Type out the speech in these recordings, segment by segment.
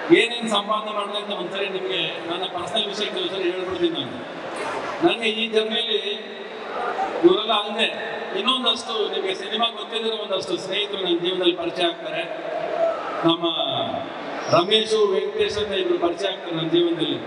ಏನೇನು ಸಂಪಾದನೆ ಮಾಡಿದೆ ಅಂತ ಒಂದ್ಸರಿ ನಿಮಗೆ ನನ್ನ ಪರ್ಸನಲ್ ವಿಷಯ ಕೆಲಸರಿ ಹೇಳ್ಬಿಡ್ತೀನಿ ನಾನು ನನಗೆ ಈ ಜರ್ನಿಯಲ್ಲಿ ಇವರೆಲ್ಲ ಅಲ್ಲದೆ ಇನ್ನೊಂದಷ್ಟು ನಿಮಗೆ ಸಿನಿಮಾ ಗೊತ್ತಿದ್ರೆ ಒಂದಷ್ಟು ಸ್ನೇಹಿತರು ನನ್ನ ಜೀವನದಲ್ಲಿ ಪರಿಚಯ ಆಗ್ತಾರೆ ನಮ್ಮ ರಮೇಶು ವೆಂಕಟೇಶ್ ಅಂತ ಇಬ್ರು ಪರಿಚಯ ಆಗ್ತಾರೆ ನನ್ನ ಜೀವನದಲ್ಲಿ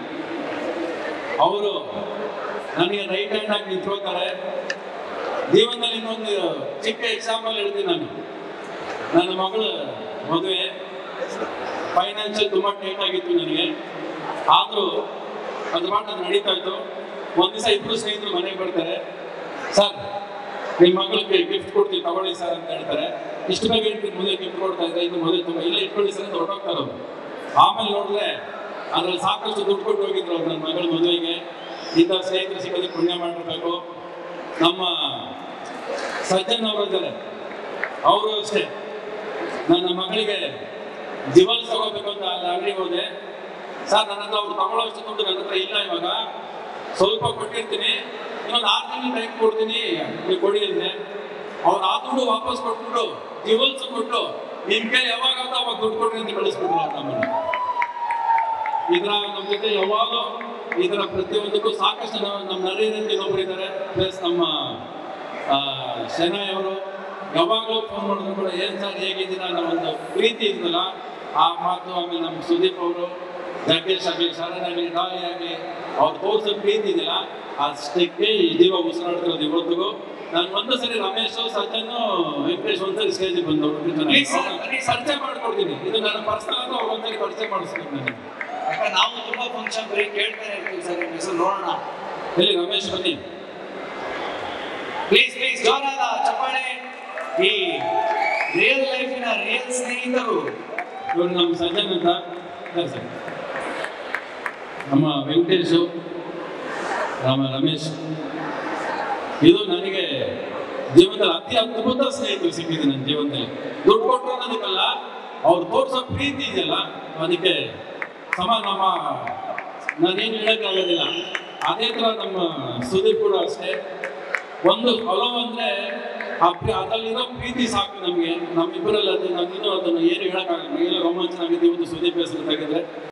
ಅವರು ನನಗೆ ರೈಟ್ ಹ್ಯಾಂಡ್ ಆಗಿ ನಿಂತ್ಕೋತಾರೆ ಜೀವನದಲ್ಲಿ ಇನ್ನೊಂದು ಚಿಕ್ಕ ಎಕ್ಸಾಂಪಲ್ ಹೇಳ್ತೀನಿ ನಾನು ನನ್ನ ಮಗಳು ಮದುವೆ ಫೈನಾನ್ಷಿಯಲ್ ತುಂಬ ಟೈಟ್ ಆಗಿತ್ತು ನನಗೆ ಆದರೂ ಅದು ಮಾಡಿ ಅದು ನಡೀತಾ ಇತ್ತು ಒಂದು ದಿವಸ ಇಬ್ಬರು ಸ್ನೇಹಿತರು ಮನೆಗೆ ಬರ್ತಾರೆ ಸರ್ ನಿಮ್ಮ ಮಗಳಿಗೆ ಗಿಫ್ಟ್ ಕೊಡ್ತೀವಿ ತಗೊಳ್ಳಿ ಸರ್ ಅಂತ ಹೇಳ್ತಾರೆ ಇಷ್ಟು ಬೇಗ ಹೇಳ್ತೀನಿ ಮದುವೆ ಗಿಫ್ಟ್ ಕೊಡ್ತಾ ಇದ್ರೆ ಇನ್ನು ಮದುವೆ ತುಂಬ ಇಲ್ಲ ಇಟ್ಕೊಳ್ಳಿ ಸರ್ ಅಂತ ಹೊರಟೋಗ್ತಾರೆ ಅವರು ಆಮೇಲೆ ನೋಡಿದ್ರೆ ಅದ್ರಲ್ಲಿ ಸಾಕಷ್ಟು ದುಡ್ಡು ಕೊಟ್ಟು ಹೋಗಿದ್ರು ಅವ್ರು ನನ್ನ ಮಗಳ ಮದುವೆಗೆ ಇಂಥ ಸ್ನೇಹಿತರು ಸಿಗೋದಕ್ಕೆ ಪುಣ್ಯ ಮಾಡಿರ್ಬೇಕು ನಮ್ಮ ಸಜ್ಜನ್ ಅವರು ಇದ್ದಾರೆ ಅವರು ಅಷ್ಟೇ ನನ್ನ ಮಗಳಿಗೆ ಜಿವಲ್ ತಗೋಬೇಕು ಅಂತ ಅಲ್ಲಿ ಅಂಗಡಿಗೆ ಹೋದೆ ಸರ್ ನನ್ನ ಹತ್ರ ಅವ್ರು ತಗೊಳ್ಳೋಷ್ಟು ದುಡ್ಡು ನನ್ನ ಹತ್ರ ಇಲ್ಲ ಇವಾಗ ಸ್ವಲ್ಪ ಕೊಟ್ಟಿರ್ತೀನಿ ಇನ್ನೊಂದು ಆರು ತಿಂಗಳು ಟೈಮ್ ಕೊಡ್ತೀನಿ ನೀವು ಕೊಡಿ ಅಂದೆ ಅವ್ರು ಆ ದುಡ್ಡು ವಾಪಸ್ ಕೊಟ್ಬಿಟ್ಟು ಜಿವಲ್ಸ್ ಕೊಟ್ಟು ನಿಮ್ ಕೈ ಯಾವಾಗ ಆಗುತ್ತೋ ಅವಾಗ ದುಡ್ಡು ಕೊಡ್ರಿ ಅಂತ ಕಳಿಸ್ಬಿಟ್ರು ಅವ್ರು ನಮ್ಮನ್ನು ಇದರ ನಮ್ಮ ಜೊತೆ ಯಾವಾಗಲೂ ಇದರ ಪ್ರತಿಯೊಂದಕ್ಕೂ ಸಾಕಷ್ಟು ನಮ್ಮ ನಮ್ಮ ನರೇಂದ್ರ ಇನ್ನೊಬ್ರು ಇದ್ದಾರೆ ಪ್ಲಸ್ ನಮ್ಮ ಆ, ಶೆನಾಯ್ ಅವರು ಯಾವಾಗಲೂ ಫೋನ್ ಮಾಡಿದ್ರು ಕೂಡ ಏನ್ ಸರ್ ಹೇಗಿದ್ದೀರಾ ಅನ್ನೋ ಒಂದು ಪ್ರೀತಿ ಇದ್ನಲ್ಲ ಆ ಮಾತು ಆಮೇಲೆ ನಮ್ಮ ಸುದೀಪ್ ಅವರು ಜಗ್ಗೇಶ್ ಆಗಲಿ ಶರಣ್ ಆಗಲಿ ಡಾಲಿ ಆಗಲಿ ಅವ್ರು ತೋರಿಸೋ ಪ್ರೀತಿ ಇದೆಯಲ್ಲ ಅಷ್ಟಕ್ಕೆ ಈ ಜೀವ ಉಸಿರಾಡ್ತಿರೋದು ಇವತ್ತಿಗೂ ನಾನು ಒಂದು ಸರಿ ರಮೇಶ್ ಸಜ್ಜನ್ನು ವೆಂಕಟೇಶ್ ಒಂದ್ಸರಿ ಸ್ಟೇಜಿಗೆ ಬಂದವರು Please sir, ಬನ್ನಿ sir. ಪರಿಚಯ ಮಾಡ್ಕೊಡ್ತೀನಿ ಇದು ನನ್ನ ಪರ್ಸನಲ್ ಅಂತ ಅವ್ರು ಒಂದ್ಸರಿ ಪರಿಚಯ ಮಾಡಿಸ್ತೀನಿ ನನಗೆ ಯಾಕಂದ್ರೆ ನಾವು ತುಂಬಾ ಫಂಕ್ಷನ್ ಬರೀ ಕೇಳ್ತಾನೆ ಇರ್ತೀವಿ ಸರ್ ನಿಮ್ಮ ಹೆಸರು ನೋಡೋಣ ಎಲ್ಲಿ ರಮೇಶ್ ಬನ್ನಿ ಪ್ಲೀಸ್ ಪ್ಲೀಸ್ ಜೋರಾದ ಚಪ್ಪಾಳೆ ಈ ರಿಯಲ್ ಲೈಫಿನ ರಿಯಲ್ ಸ್ನೇಹಿತರು ಇವರು ನಮ್ಮ ಸಜ್ಜನ್ ಅಂತ ಇದ್ದಾರೆ ಸರ್ ನಮ್ಮ ವೆಂಕಟೇಶು ನಮ್ಮ ರಮೇಶ್ ಇದು ನನಗೆ ಜೀವನದಲ್ಲಿ ಅತಿ ಅದ್ಭುತ ಸ್ನೇಹಿತರು ಸಿಕ್ಕಿದೆ ನನ್ನ ಜೀವನದಲ್ಲಿ ದುಡ್ಡು ಕೊಟ್ಟರು ಅನ್ನೋದಕ್ಕಲ್ಲ ಅವ್ರು ತೋರಿಸೋ ಪ್ರೀತಿ ಇದೆಯಲ್ಲ ಅದಕ್ಕೆ ಸಮ ನಮ್ಮ ನಾನೇನು ಹೇಳೋಕ್ಕಾಗೋದಿಲ್ಲ ಅದೇ ಥರ ನಮ್ಮ ಸುದೀಪ್ ಕೂಡ ಅಷ್ಟೇ ಒಂದು ಫಲೋ ಅಂದ್ರೆ ಆ ಪ್ರೀ- ಅದರಲ್ಲಿರೋ ಪ್ರೀತಿ ಸಾಕು ನಮಗೆ ನಮ್ಮಿಬ್ಬರಲ್ಲಿ ಅದು ನಾನು ಇನ್ನೂ ಅದನ್ನು ಏನು ಹೇಳೋಕ್ಕಾಗಲ್ಲ ಎಲ್ಲ ರೋಮಾಂಚನ ಆಗಿದೆ ಇವತ್ತು ಸುದೀಪ್ ಹೆಸರು ತೆಗೆದ್ರೆ